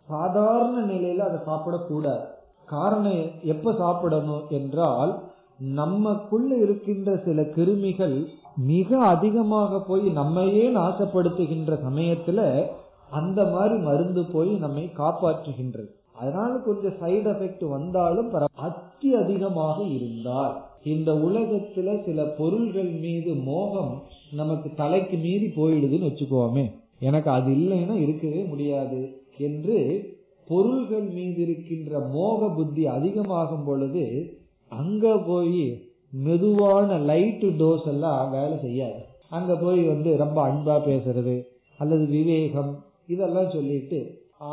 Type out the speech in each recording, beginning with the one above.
சாதாரண நிலையில அதை சாப்பிடக்கூடாது காரணம் எப்ப சாப்பிடணும் என்றால் நமக்குள்ள இருக்கின்ற சில கிருமிகள் மிக அதிகமாக போய் நம்மையே நாசப்படுத்துகின்ற சமயத்துல அந்த மாதிரி மருந்து போய் நம்மை காப்பாற்றுகின்றது அதனால கொஞ்சம் சைடு எஃபெக்ட் வந்தாலும் அத்தி அதிகமாக இருந்தால் இந்த உலகத்துல சில பொருள்கள் மீது மோகம் நமக்கு தலைக்கு மீறி போயிடுதுன்னு வச்சுக்கோமே எனக்கு அது இல்லைன்னா இருக்கவே முடியாது என்று பொருள்கள் மீது இருக்கின்ற மோக புத்தி அதிகமாகும் பொழுது அங்க போய் மெதுவான லைட் டோஸ் எல்லாம் வேலை செய்யாது அங்க போய் வந்து ரொம்ப அன்பா பேசுறது அல்லது விவேகம் இதெல்லாம் சொல்லிட்டு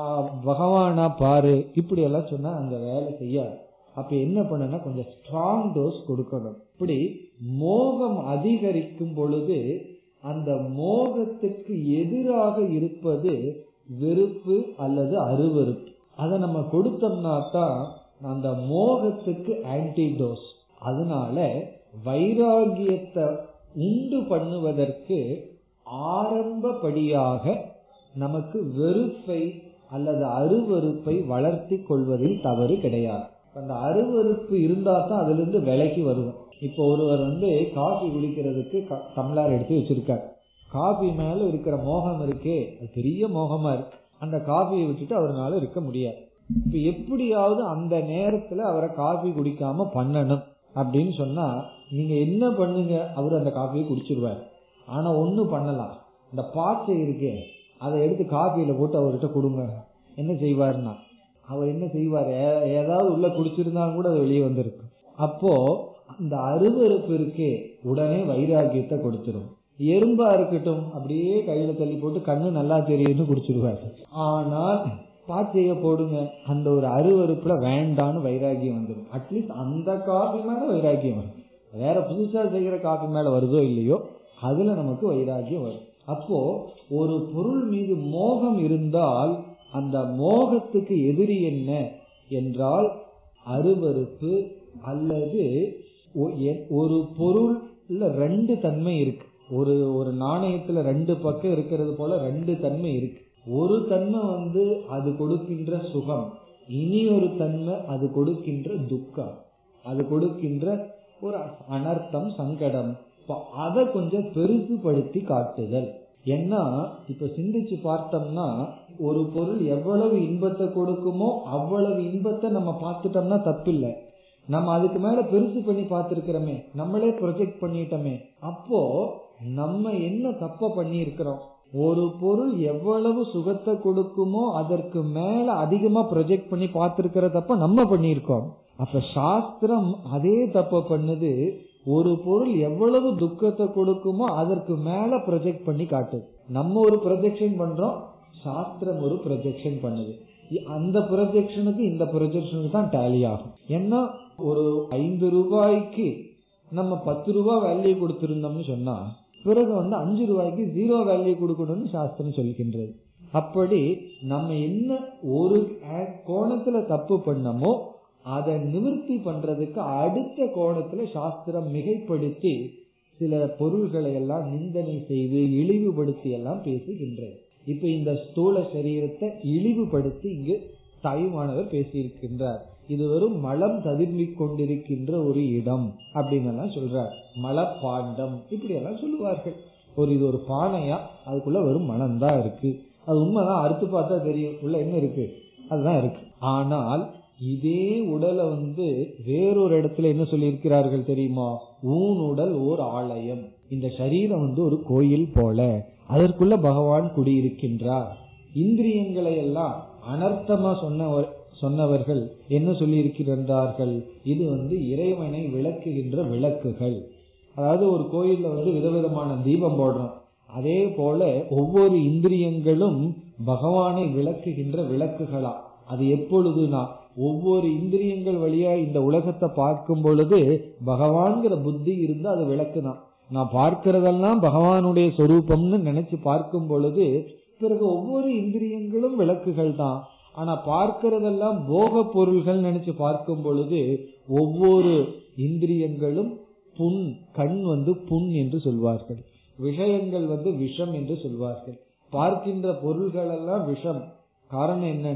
பகவானா பாரு இப்படி எல்லாம் சொன்னா அங்க வேலை செய்யாது அப்ப என்ன பண்ணனா கொஞ்சம் ஸ்ட்ராங் டோஸ் கொடுக்கணும் இப்படி மோகம் அதிகரிக்கும் பொழுது அந்த மோகத்துக்கு எதிராக இருப்பது வெறுப்பு அல்லது அருவருப்பு அதை நம்ம கொடுத்தோம்னா தான் அந்த மோகத்துக்கு ஆன்டிடோஸ் அதனால வைராகியத்தை உண்டு பண்ணுவதற்கு ஆரம்பப்படியாக நமக்கு வெறுப்பை அல்லது அருவறுப்பை வளர்த்தி கொள்வதில் தவறு கிடையாது அந்த அருவறுப்பு இருந்தா தான் அதுல இருந்து விலைக்கு வருவோம் இப்போ ஒருவர் வந்து காஃபி குடிக்கிறதுக்கு டம்ளார் எடுத்து வச்சிருக்கார் காஃபி மேல இருக்கிற மோகம் இருக்கே அது பெரிய மோகமா இருக்கு அந்த காஃபியை விட்டுட்டு அவரால் இருக்க முடியாது இப்ப எப்படியாவது அந்த நேரத்துல அவரை காஃபி குடிக்காம பண்ணணும் அப்படின்னு சொன்னா நீங்க என்ன பண்ணுங்க அவர் அந்த காஃபியை குடிச்சிருவார் ஆனா ஒண்ணு பண்ணலாம் இந்த பாச்சை இருக்கே அதை எடுத்து காஃபியில போட்டு அவர்கிட்ட கொடுங்க என்ன செய்வார்னா அவர் என்ன செய்வார் ஏதாவது உள்ள குடிச்சிருந்தாலும் கூட அது வெளியே வந்திருக்கு அப்போ அந்த அருவறுப்பு இருக்கே உடனே வைராகியத்தை கொடுத்துரும் எறும்பா இருக்கட்டும் அப்படியே கையில தள்ளி போட்டு கண்ணு நல்லா தெரியும்னு குடிச்சிருவார் ஆனால் பாச்சைய போடுங்க அந்த ஒரு அருவறுப்புல வேண்டான்னு வைராகியம் வந்துடும் அட்லீஸ்ட் அந்த காஃபி மேல வைராகியம் வரும் வேற புதுசா செய்கிற காஃபி மேல வருதோ இல்லையோ அதுல நமக்கு வைராகியம் வரும் அப்போ ஒரு பொருள் மீது மோகம் இருந்தால் அந்த மோகத்துக்கு எதிரி என்ன என்றால் அருவறுப்பு அல்லது ஒரு பொருள்ல ரெண்டு தன்மை இருக்கு ஒரு ஒரு நாணயத்துல ரெண்டு பக்கம் இருக்கிறது போல ரெண்டு தன்மை இருக்கு ஒரு தன்மை வந்து அது கொடுக்கின்ற சுகம் இனி ஒரு தன்மை அது கொடுக்கின்ற துக்கம் அது கொடுக்கின்ற ஒரு அனர்த்தம் சங்கடம் அதை கொஞ்சம் பெருசுபடுத்தி காட்டுதல் ஏன்னா இப்ப சிந்திச்சு பார்த்தோம்னா ஒரு பொருள் எவ்வளவு இன்பத்தை கொடுக்குமோ அவ்வளவு இன்பத்தை நம்ம பார்த்துட்டோம்னா தப்பில்லை நம்ம அதுக்கு மேல பெருசு பண்ணி பார்த்திருக்கிறோமே நம்மளே ப்ரொஜெக்ட் பண்ணிட்டோமே அப்போ நம்ம என்ன தப்ப பண்ணி இருக்கிறோம் ஒரு பொருள் எவ்வளவு சுகத்தை கொடுக்குமோ அதற்கு மேல அதிகமா ப்ரொஜெக்ட் பண்ணி பார்த்திருக்கிறதப்ப நம்ம பண்ணியிருக்கோம் அப்ப சாஸ்திரம் அதே தப்ப பண்ணுது ஒரு பொருள் எவ்வளவு துக்கத்தை கொடுக்குமோ அதற்கு மேல ப்ரொஜெக்ட் பண்ணி காட்டுது நம்ம ஒரு ப்ரொஜெக்ஷன் பண்றோம் சாஸ்திரம் ஒரு ப்ரொஜெக்ஷன் பண்ணுது அந்த ப்ரொஜெக்ஷனுக்கு இந்த ப்ரொஜெக்ஷனுக்கு தான் டேலி ஆகும் ஏன்னா ஒரு ஐந்து ரூபாய்க்கு நம்ம பத்து ரூபாய் வேல்யூ கொடுத்திருந்தோம்னு சொன்னா பிறகு வந்து அஞ்சு ரூபாய்க்கு ஜீரோ வேல்யூ கொடுக்கணும்னு சாஸ்திரம் சொல்கின்றது அப்படி நம்ம என்ன ஒரு கோணத்துல தப்பு பண்ணமோ அதை நிவர்த்தி பண்றதுக்கு அடுத்த கோணத்துல சாஸ்திரம் மிகைப்படுத்தி சில பொருள்களை எல்லாம் நிந்தனை செய்து இழிவுபடுத்தி எல்லாம் பேசுகின்றது இப்ப இந்த ஸ்தூல சரீரத்தை இழிவுபடுத்தி இங்கு தாயுமானவர் பேசியிருக்கின்றார் இது வெறும் மலம் ததும்பிக் கொண்டிருக்கின்ற ஒரு இடம் அப்படின்னு எல்லாம் சொல்றார் மலப்பாண்டம் இப்படி எல்லாம் சொல்லுவார்கள் ஒரு இது ஒரு பானையா அதுக்குள்ள வெறும் மனம் தான் இருக்கு அது உண்மைதான் அறுத்து பார்த்தா தெரியும் உள்ள என்ன இருக்கு அதுதான் இருக்கு ஆனால் இதே உடலை வந்து வேறொரு இடத்துல என்ன சொல்லியிருக்கிறார்கள் தெரியுமா ஊன் உடல் ஓர் ஆலயம் இந்த சரீரம் வந்து ஒரு கோயில் போல அதற்குள்ள பகவான் குடியிருக்கின்றார் இந்திரியங்களை எல்லாம் அனர்த்தமா சொன்ன சொன்னவர்கள் என்ன சொல்லி இருக்கின்றார்கள் இது வந்து இறைவனை விளக்குகின்ற விளக்குகள் அதாவது ஒரு கோயில்ல வந்து விதவிதமான தீபம் போடுறோம் அதே போல ஒவ்வொரு இந்திரியங்களும் பகவானை விளக்குகின்ற விளக்குகளா அது எப்பொழுதுனா ஒவ்வொரு இந்திரியங்கள் வழியா இந்த உலகத்தை பார்க்கும் பொழுது பகவான்கிற புத்தி இருந்து அது விளக்குதான் நான் பார்க்கிறதெல்லாம் பகவானுடைய சொரூபம்னு நினைச்சு பார்க்கும் பொழுது பிறகு ஒவ்வொரு இந்திரியங்களும் விளக்குகள் தான் ஆனா பார்க்கிறதெல்லாம் போக பொருள்கள் நினைச்சு பார்க்கும் பொழுது ஒவ்வொரு இந்திரியங்களும் புண் கண் வந்து புண் என்று சொல்வார்கள் விஷயங்கள் வந்து விஷம் என்று சொல்வார்கள் பார்க்கின்ற பொருள்கள் எல்லாம் விஷம் காரணம் என்னன்னா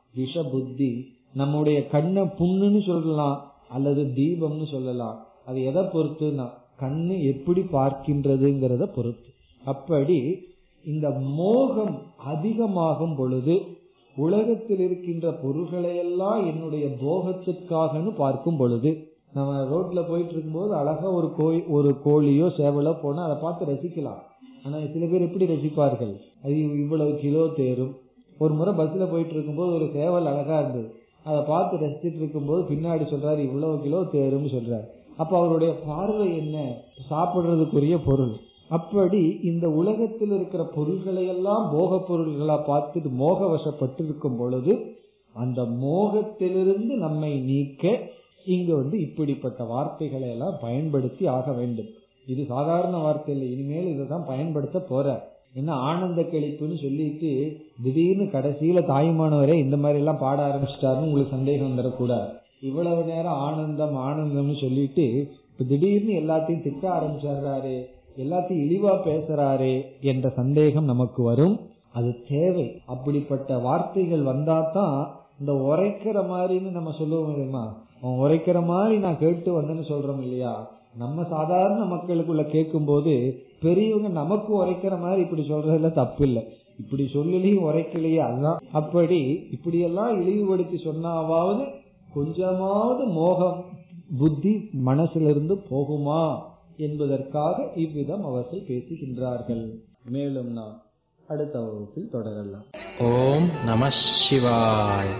விஷ புத்தி நம்முடைய கண்ணை புண்ணுன்னு சொல்லலாம் அல்லது தீபம்னு சொல்லலாம் அது எதை பொறுத்துனா கண்ணு எப்படி பார்க்கின்றதுங்கிறத பொறுத்து அப்படி இந்த மோகம் அதிகமாகும் பொழுது உலகத்தில் இருக்கின்ற பொருள்களையெல்லாம் என்னுடைய போகத்திற்காகன்னு பார்க்கும் பொழுது நம்ம ரோட்ல போயிட்டு இருக்கும்போது அழகா ஒரு கோழி ஒரு கோழியோ சேவலோ போனா அதை பார்த்து ரசிக்கலாம் ஆனா சில பேர் எப்படி ரசிப்பார்கள் அது இவ்வளவு கிலோ தேரும் ஒரு முறை பஸ்ல போயிட்டு இருக்கும்போது ஒரு சேவல் அழகா இருந்தது அதை பார்த்து ரசிச்சிட்டு இருக்கும்போது பின்னாடி சொல்றாரு இவ்வளவு கிலோ தேரும்னு சொல்றாரு அப்ப அவருடைய பார்வை என்ன சாப்பிடுறதுக்குரிய பொருள் அப்படி இந்த உலகத்தில் இருக்கிற பொருள்களை எல்லாம் போக பொருள்களா பார்த்துட்டு மோக வசப்பட்டு இருக்கும் பொழுது அந்த மோகத்திலிருந்து நம்மை நீக்க இங்க வந்து இப்படிப்பட்ட வார்த்தைகளை எல்லாம் பயன்படுத்தி ஆக வேண்டும் இது சாதாரண வார்த்தை இல்லை இனிமேல் இதை தான் பயன்படுத்த போற என்ன ஆனந்த கழிப்புன்னு சொல்லிட்டு திடீர்னு கடைசியில தாய்மானவரே இந்த மாதிரி எல்லாம் பாட ஆரம்பிச்சிட்டாருன்னு உங்களுக்கு சந்தேகம் வந்துடக்கூடாது இவ்வளவு நேரம் ஆனந்தம் ஆனந்தம்னு சொல்லிட்டு இப்ப திடீர்னு எல்லாத்தையும் திட்ட ஆரம்பிச்சாரு எல்லாத்தையும் இழிவா பேசுறாரே என்ற சந்தேகம் நமக்கு வரும் அது தேவை அப்படிப்பட்ட வார்த்தைகள் வந்தா தான் இந்த உரைக்கிற மாதிரின்னு நம்ம சொல்லுவோம் இல்லையா அவன் உரைக்கிற மாதிரி நான் கேட்டு வந்தேன்னு சொல்றோம் இல்லையா நம்ம சாதாரண மக்களுக்குள்ள கேட்கும் போது பெரியவங்க நமக்கு உரைக்கிற மாதிரி இப்படி சொல்றதுல தப்பு இல்லை இப்படி சொல்லலையும் உரைக்கலையே அதுதான் அப்படி இப்படியெல்லாம் இழிவுபடுத்தி சொன்னாவது கொஞ்சமாவது மோகம் புத்தி மனசிலிருந்து போகுமா என்பதற்காக இவ்விதம் அவர்கள் பேசுகின்றார்கள் மேலும் நாம் அடுத்த வகுப்பில் தொடரலாம் ஓம் நம சிவாய்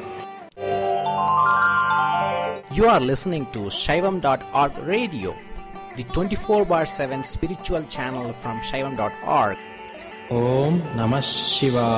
You are listening to Shaivam.org radio, the 24 bar 7 spiritual channel from Shaivam.org. Om Namah Shivaya.